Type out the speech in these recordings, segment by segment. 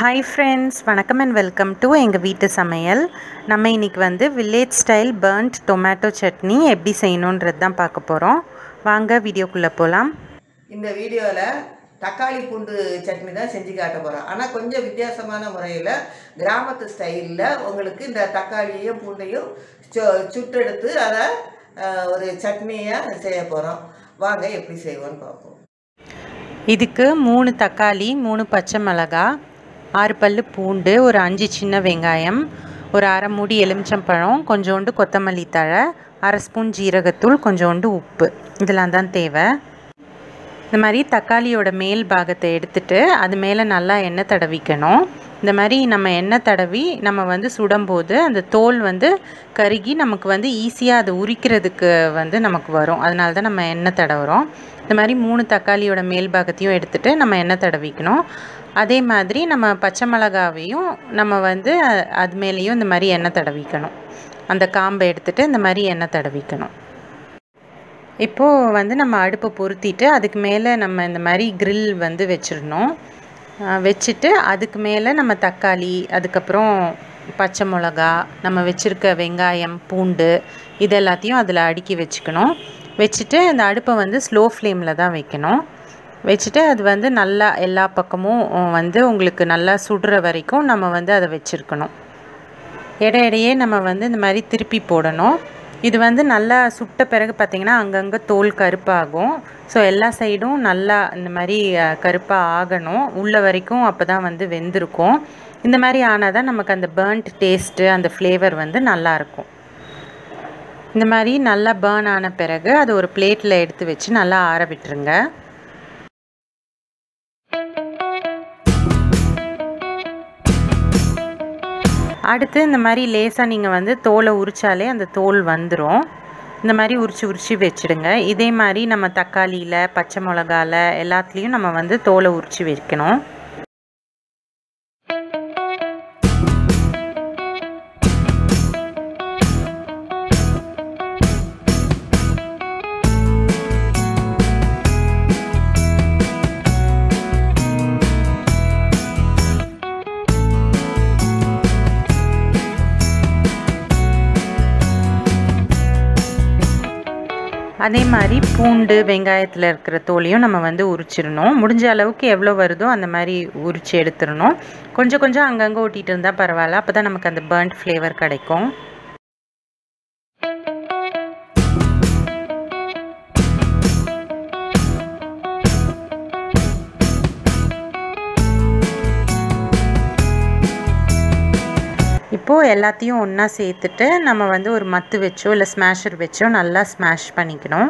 hi friends வணக்கம் and welcome to எங்கள் வீட்டு சமையல் நம்ம இன்றைக்கி வந்து village style burnt tomato chutney எப்படி செய்யணுன்றது தான் பார்க்க போகிறோம் வாங்க வீடியோக்குள்ளே போகலாம் இந்த வீடியோவில் தக்காளி பூண்டு சட்னி தான் செஞ்சு காட்ட போகிறோம் ஆனால் கொஞ்சம் வித்தியாசமான முறையில் கிராமத்து ஸ்டைலில் உங்களுக்கு இந்த தக்காளியையும் பூண்டையும் சு சுட்டெடுத்து அதை அஹ், ஒரு சட்னியாக செய்ய போகிறோம் வாங்க எப்படி செய்வோன்னு பார்ப்போம் இதுக்கு மூணு தக்காளி மூணு பச்சை மிளகா ஆறு பல்லு பூண்டு ஒரு அஞ்சு சின்ன வெங்காயம் ஒரு அரை மூடி எலுமிச்சம்பழம் கொஞ்சோண்டு கொத்தமல்லி தழை அரை ஸ்பூன் ஜீரகத்தூள் கொஞ்சோண்டு உப்பு இதெல்லாம் தான் தேவை இந்த மாதிரி தக்காளியோட மேல் பாகத்தை எடுத்துட்டு அது மேலே நல்லா எண்ணெய் தடவிக்கணும் இந்த மாதிரி நம்ம எண்ணெய் தடவி நம்ம வந்து சுடும்போது அந்த தோல் வந்து கருகி நமக்கு வந்து ஈஸியாக அது உரிக்கிறதுக்கு வந்து நமக்கு வரும் அதனால தான் நம்ம எண்ணெய் தடவுறோம் இந்த மாதிரி மூணு தக்காளியோட மேல் பாகத்தையும் எடுத்துட்டு நம்ம எண்ணெய் தடவிக்கணும் அதே மாதிரி நம்ம பச்சை மிளகாவையும் நம்ம வந்து அ- அது மேலேயும் இந்த மாதிரி எண்ணெய் தடவிக்கணும் அந்த காம்பை எடுத்துட்டு இந்த மாதிரி எண்ணெய் தடவிக்கணும் இப்போது வந்து நம்ம அடுப்பை பொருத்திட்டு அதுக்கு மேலே நம்ம இந்த மாதிரி grill வந்து வச்சிடணும் அஹ் வச்சுட்டு அதுக்கு மேலே நம்ம தக்காளி அதுக்கப்புறம் பச்சை மிளகா நம்ம வச்சுருக்க வெங்காயம் பூண்டு இது எல்லாத்தையும் அதில் அடுக்கி வச்சுக்கணும் வச்சுட்டு அந்த அடுப்பை வந்து ஸ்லோ ஃப்ளேமில் தான் வைக்கணும் வச்சுட்டு அது வந்து நல்லா எல்லா பக்கமும் அஹ் வந்து உங்களுக்கு நல்லா சுடுற வரைக்கும் நம்ம வந்து அதை வச்சுருக்கணும் இடையிடையே நம்ம வந்து இந்த மாதிரி திருப்பி போடணும் இது வந்து நல்லா சுட்ட பிறகு பார்த்திங்கன்னா அங்கங்கே தோல் கருப்பாகும் ஸோ எல்லா சைடும் நல்லா இந்த மாதிரி கருப்பாக ஆகணும் உள்ள வரைக்கும் அப்போ தான் வந்து வெந்திருக்கும் இந்த மாதிரி ஆனால் தான் நமக்கு அந்த பேர்ன்ட் டேஸ்ட்டு அந்த ஃப்ளேவர் வந்து நல்லாயிருக்கும் இந்த மாதிரி நல்லா பேர்ன் ஆன பிறகு அது ஒரு பிளேட்டில் எடுத்து வச்சு நல்லா ஆற விட்டுருங்க அடுத்து இந்த மாதிரி லேசாக நீங்கள் வந்து தோலை உரிச்சாலே அந்த தோல் வந்துடும் இந்த மாதிரி உரிச்சு உரிச்சு வச்சிடுங்க இதே மாதிரி நம்ம தக்காளியில் பச்சை மிளகால எல்லாத்துலேயும் நம்ம வந்து தோலை உரிச்சு வைக்கணும் அதே மாதிரி பூண்டு வெங்காயத்தில் இருக்கிற தோலையும் நம்ம வந்து உரிச்சிடணும் முடிஞ்ச அளவுக்கு எவ்வளோ வருதோ அந்த மாதிரி உரிச்சு எடுத்துடணும் கொஞ்சம் கொஞ்சம் அங்கங்கே ஓட்டிகிட்டு இருந்தால் பரவாயில்ல அப்போ தான் நமக்கு அந்த பேர்ன்ட் ஃப்ளேவர் கிடைக்கும் இப்போது எல்லாத்தையும் ஒன்றா சேர்த்துட்டு நம்ம வந்து ஒரு மத்து வச்சோ இல்லை ஸ்மாஷர் வச்சோ நல்லா ஸ்மாஷ் பண்ணிக்கணும்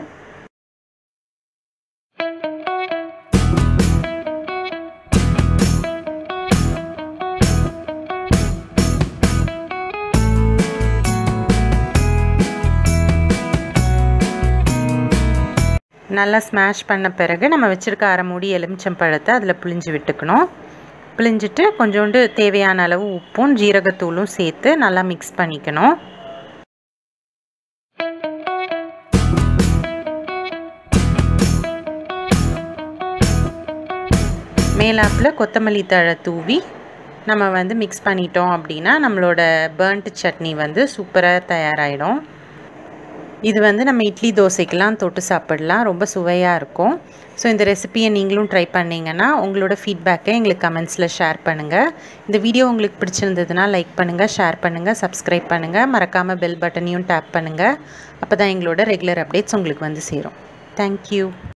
நல்லா ஸ்மாஷ் பண்ண பிறகு நம்ம வச்சுருக்க அரை மூடி எலுமிச்சம்பழத்தை அதில் புழிஞ்சு விட்டுக்கணும் பிழிஞ்சிட்டு கொஞ்சோண்டு தேவையான அளவு உப்பும் ஜீரகத்தூளும் சேர்த்து நல்லா மிக்ஸ் பண்ணிக்கணும் மேலாப்பில் கொத்தமல்லி தழை தூவி நம்ம வந்து மிக்ஸ் பண்ணிட்டோம் அப்படின்னா நம்மளோட பேர்ன்ட் சட்னி வந்து சூப்பராக தயாராகிடும் இது வந்து நம்ம இட்லி தோசைக்கெலாம் தொட்டு சாப்பிடலாம் ரொம்ப சுவையாக இருக்கும் ஸோ இந்த ரெசிபியை நீங்களும் ட்ரை பண்ணீங்கன்னா உங்களோட ஃபீட்பேக்கை எங்களுக்கு கமெண்ட்ஸில் ஷேர் பண்ணுங்கள் இந்த வீடியோ உங்களுக்கு பிடிச்சிருந்ததுன்னா லைக் பண்ணுங்கள் ஷேர் பண்ணுங்கள் சப்ஸ்கிரைப் பண்ணுங்கள் மறக்காமல் பெல் பட்டனையும் டேப் பண்ணுங்கள் அப்போ தான் எங்களோட ரெகுலர் அப்டேட்ஸ் உங்களுக்கு வந்து சேரும் தேங்க்யூ